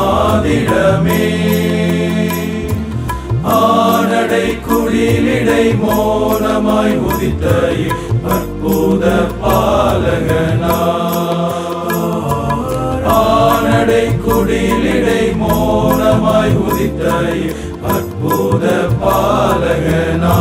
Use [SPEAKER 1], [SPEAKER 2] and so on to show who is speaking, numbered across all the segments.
[SPEAKER 1] மாதிடமே ஆனடை குடிலிடை மோனமாய் உதித்த அற்புத பாலகனா ஆனடை குடிலிடை மோனமாய் உதித்த அற்புத பாலகனா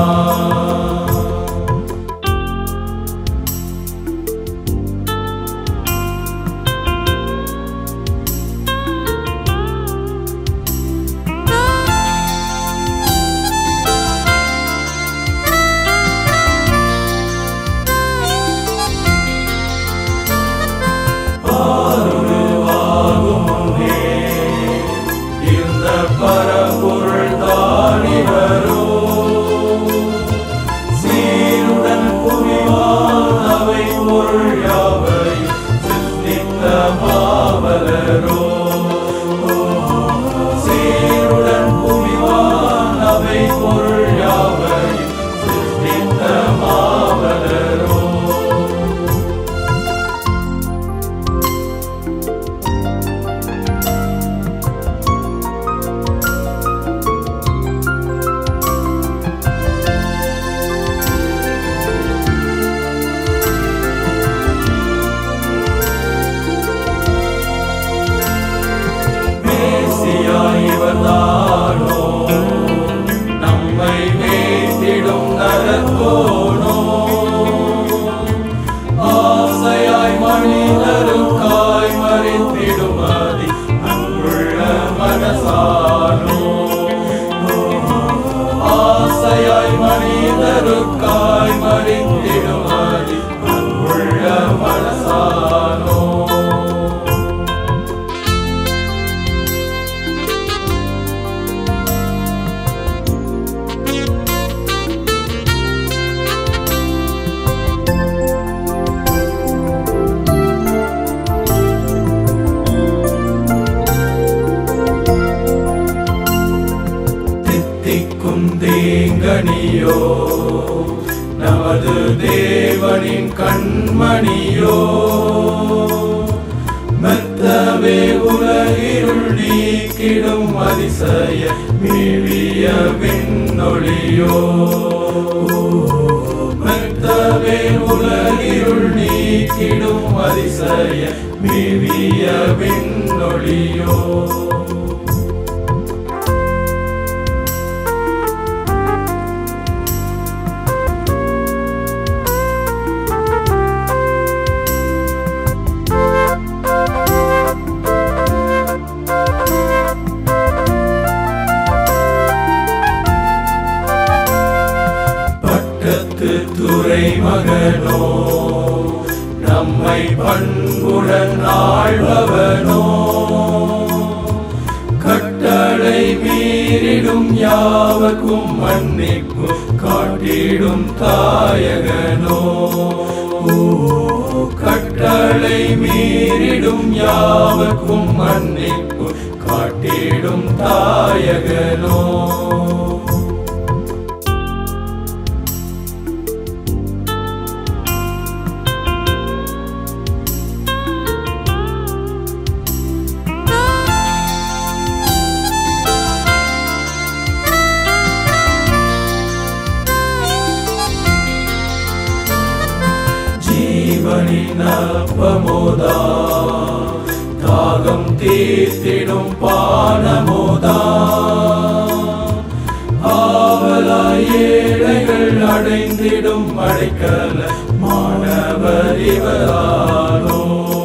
[SPEAKER 1] இந்த பரம்பொருள் தானிவரோ சீருடன் புவிவானவை பொருள் யாவை சித்தித்த மாவலரோ சீருடன் புவிவானவை பொருள் யாவை சித்தித்த மாவலரோ மேசியா இவர்தானோ நம்மை மேய்த்திடும் நரத்தோனோ ஆசையாய் மனிதருக்காய் மறித்திடும் அதி அன்புள்ள மனசானோ ஆசையாய் மனிதருக்காய் மறித்திடும் அதி அன்புள்ள மனசானோ தித்திக்கும் தேங்கனியோ நமது தேவனின் கண்மணியோ மெத்தவே உலகிருள் நீக்கிடும் அதிசய மீழிய விண்ணொளியோ மெத்தவே உலகிருள் நீக்கிடும் அதிசய மீழிய விண்ணொளியோ பட்டத்து துறை மகனோ நம்மை பண்புடன் ஆழ்பவனோ கட்டளை மீறிடும் யாவர்க்கும் மன்னிப்பு காட்டிடும் தாயகனோ ஓ, கட்டளை மீறிடும் யாவர்க்கும் மன்னிப்பு காட்டிடும் தாயகனோ ஜீவனின் அப்பமோதா தாகம் தீர்த்திடும் பானமோதா ஆவலாய் ஏழைகள் அடைந்திடும் அடைக்கல மாணவர் இவரானோ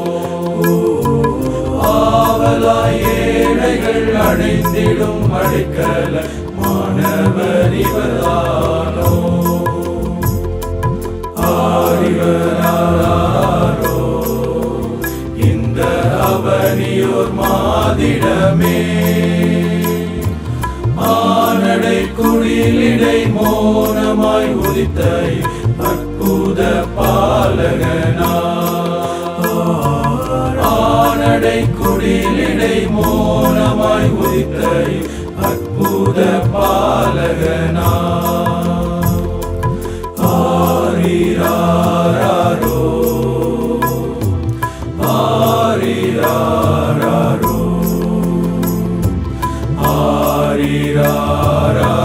[SPEAKER 1] ஆவலாய் ஏழைகள் அடைந்திடும் அடைக்கல மாணவர் இவரானோ ஆரிவராரோ இந்த அவனியோர் மாதிடமே ஆனடை குடிலிடை மோனமாய் உதித்த அற்புத பாலகனா ஆனடை குடிலிடை மோனமாய் உதித்த அற்புத பாலகனா ஆரிராரோ ஆரிராரோ நீராரா